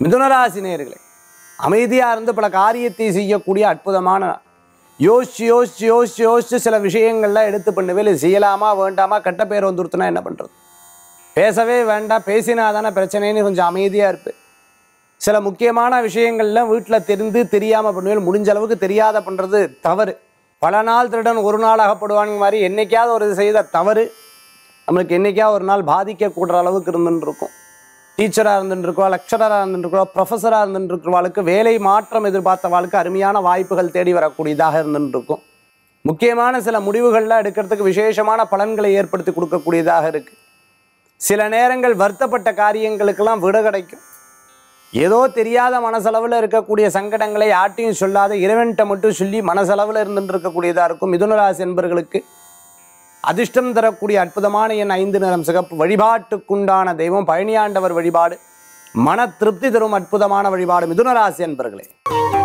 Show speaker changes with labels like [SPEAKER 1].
[SPEAKER 1] மிதுனராசி நேயர்களே அமைதியாக இருந்து பல காரியத்தை செய்யக்கூடிய அற்புதமான நாள். யோசிச்சு யோசிச்சு யோசிச்சு யோசிச்சு சில விஷயங்கள்லாம் எடுத்து பண்ணுவே இது செய்யலாமா வேண்டாமா கெட்ட பேர் வந்துருத்துனா என்ன பண்ணுறது பேசவே வேண்டாம் பேசினா தானே பிரச்சனைன்னு கொஞ்சம் அமைதியாக இருப்பேன் சில முக்கியமான விஷயங்கள்லாம் வீட்டில் தெரிந்து தெரியாமல் பண்ணுவேன் முடிஞ்ச அளவுக்கு தெரியாத பண்ணுறது தவறு பல நாள் திருடன் ஒரு நாள் அகப்படுவாங்க மாதிரி என்னைக்காவது ஒரு இது செய்த தவறு நம்மளுக்கு என்னைக்காவது ஒரு நாள் பாதிக்கக்கூடுற அளவுக்கு இருந்துன்னு இருக்கும் டீச்சராக இருந்துருக்கோம் லெக்சரராக இருந்துருக்கோம் ப்ரொஃபஸராக இருந்துருக்கிறவாளுக்கு வேலை மாற்றம் எதிர்பார்த்தவாளுக்கு அருமையான வாய்ப்புகள் தேடி வரக்கூடியதாக இருந்துட்டு இருக்கும் முக்கியமான சில முடிவுகள்லாம் எடுக்கிறதுக்கு விசேஷமான பலன்களை ஏற்படுத்தி கொடுக்கக்கூடியதாக இருக்குது சில நேரங்கள் வருத்தப்பட்ட காரியங்களுக்கெல்லாம் விட கிடைக்கும் ஏதோ தெரியாத மனசளவில் இருக்கக்கூடிய சங்கடங்களை யார்ட்டையும் சொல்லாத இறைவன்கிட்ட மட்டும் சொல்லி மனசளவில் இருந்துட்டு இருக்கக்கூடியதாக இருக்கும் மிதுனராசி என்பர்களுக்கு அதிர்ஷ்டம் தரக்கூடிய அற்புதமான என் ஐந்து நிறம் சிகப்பு வழிபாட்டுக்குண்டான தெய்வம் பழனியாண்டவர் வழிபாடு மன திருப்தி தரும் அற்புதமான வழிபாடு மிதுனராசி என்பர்களே